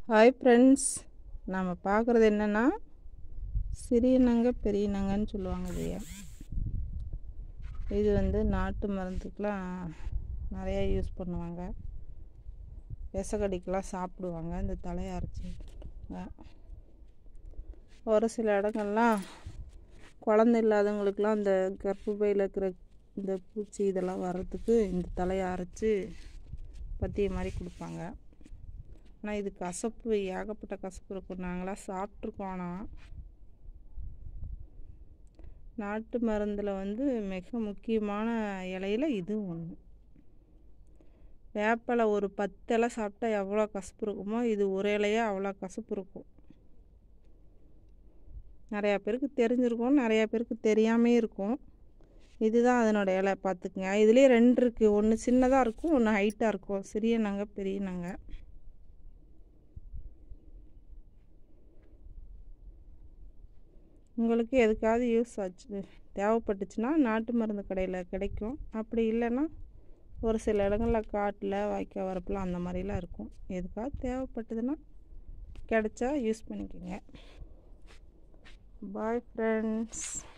hi friends நாம் பார்க்குறது என்னென்னா சிறிய நங்க பெரிய நங்கன்னு சொல்லுவாங்க இதைய இது வந்து நாட்டு மருந்துக்கெலாம் நிறையா யூஸ் பண்ணுவாங்க விஷக்கடிக்கெலாம் சாப்பிடுவாங்க இந்த தலையை அரைச்சி ஒரு சில இடங்கள்லாம் குழந்தை இல்லாதவங்களுக்கெலாம் இந்த கர்ப்பப்பையில் இருக்கிற இந்த பூச்சி இதெல்லாம் வர்றதுக்கு இந்த தலையை அரைச்சி பத்திய மாதிரி கொடுப்பாங்க ஆனால் இது கசப்பு ஏகப்பட்ட கசப்பு இருக்கும் நாங்களாம் சாப்பிட்ருக்கோம் ஆனால் நாட்டு மருந்தில் வந்து மிக முக்கியமான இலையில இதுவும் ஒன்று வேப்பலை ஒரு பத்து இலை சாப்பிட்டா எவ்வளோ கசப்பு இருக்குமோ இது ஒரு இலையாக அவ்வளோ கசப்பு இருக்கும் நிறையா பேருக்கு தெரிஞ்சிருக்கும் நிறையா பேருக்கு தெரியாமே இருக்கும் இதுதான் அதனோட இலை பார்த்துக்குங்க இதுலேயே ரெண்டு இருக்குது ஒன்று சின்னதாக இருக்கும் ஒன்று ஹைட்டாக இருக்கும் சிறிய நங்க பெரிய நங்க உங்களுக்கு எதுக்காவது யூஸ் ஆச்சு தேவைப்பட்டுச்சுன்னா நாட்டு மருந்து கடையில் கிடைக்கும் அப்படி இல்லைன்னா ஒரு சில இடங்களில் காட்டில் வாய்க்கால் வரப்பில் அந்த மாதிரிலாம் இருக்கும் எதுக்காவது தேவைப்பட்டதுன்னா கிடைச்சா யூஸ் பண்ணிக்கோங்க பாய் ஃப்ரெண்ட்ஸ்